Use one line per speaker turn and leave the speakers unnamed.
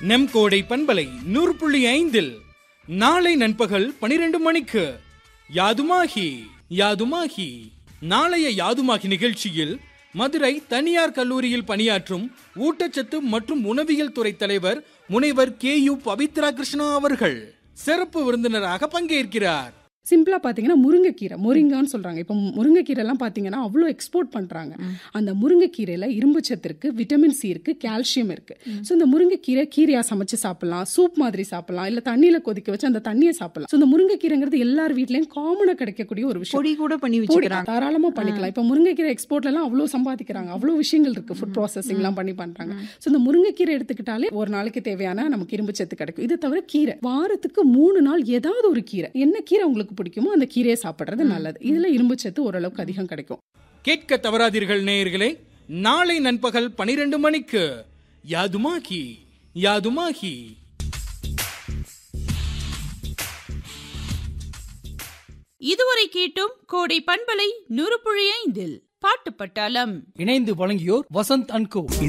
நம் கோடை பண்பலை நூறு புள்ளி ஐந்தில் நாளை நண்பகல் பனிரெண்டு மணிக்கு யாதுமாகி யாதுமாகி நாளைய யாதுமாகி நிகழ்ச்சியில் மதுரை தனியார் கல்லூரியில் பணியாற்றும் ஊட்டச்சத்து மற்றும் உணவியல் துறை தலைவர் முனைவர் கே யு பவித்ரா கிருஷ்ணா அவர்கள் சிறப்பு விருந்தினராக பங்கேற்கிறார்
சிம்பிளா பாத்தீங்கன்னா முருங்கைக்கீரை முருங்கான்னு சொல்றாங்க இப்போ முருங்கைக்கீரை எல்லாம் பாத்தீங்கன்னா அவ்வளோ எக்ஸ்போர்ட் பண்றாங்க அந்த முருங்கைக்கீரையில இரும்பு சத்து இருக்கு விட்டமின் சி இருக்கு கால்சியம் இருக்கு ஸோ இந்த முருங்கைக்கீரை கீரையா சமைச்சு சாப்பிடலாம் சூப் மாதிரி சாப்பிடலாம் இல்ல தண்ணியில கொதிக்க வச்சு அந்த தண்ணியை சாப்பிடலாம் ஸோ இந்த முருங்கைக்கீரைங்கிறது எல்லார் வீட்லயும் காமனா கிடைக்கக்கூடிய ஒரு விஷயம்
பொடி கூட பண்ணி
பொடி
வச்சுக்கிறாங்க
தாராளமா பண்ணிக்கலாம் இப்போ முருங்கைக்கீரை எக்ஸ்போர்ட்ல எல்லாம் அவ்வளோ சம்பாதிக்கிறாங்க அவ்வளோ விஷயங்கள் இருக்கு ஃபுட் ப்ராசஸிங் எல்லாம் பண்ணி பண்றாங்க ஸோ இந்த முருங்கைக்கீரை எடுத்துக்கிட்டாலே ஒரு நாளைக்கு தேவையான நமக்கு இரும்பு சத்து கிடைக்கும் இது தவிர கீரை வாரத்துக்கு மூணு நாள் ஏதாவது ஒரு கீரை என்ன கீரை உங்களுக்கு பிடிக்குமோ அந்த கீரையை சாப்பிடுறது நல்லது இதுல இரும்பு சத்து ஓரளவுக்கு அதிகம் கிடைக்கும்
கேட்க தவறாதீர்கள் நேயர்களே நாளை நண்பகல் பனிரெண்டு மணிக்கு யாதுமாகி யாதுமாகி
இதுவரை கேட்டும் கோடை பண்பலை நூறு புள்ளி ஐந்தில் பாட்டு பட்டாளம்
இணைந்து வழங்கியோர் வசந்த் அன்கோ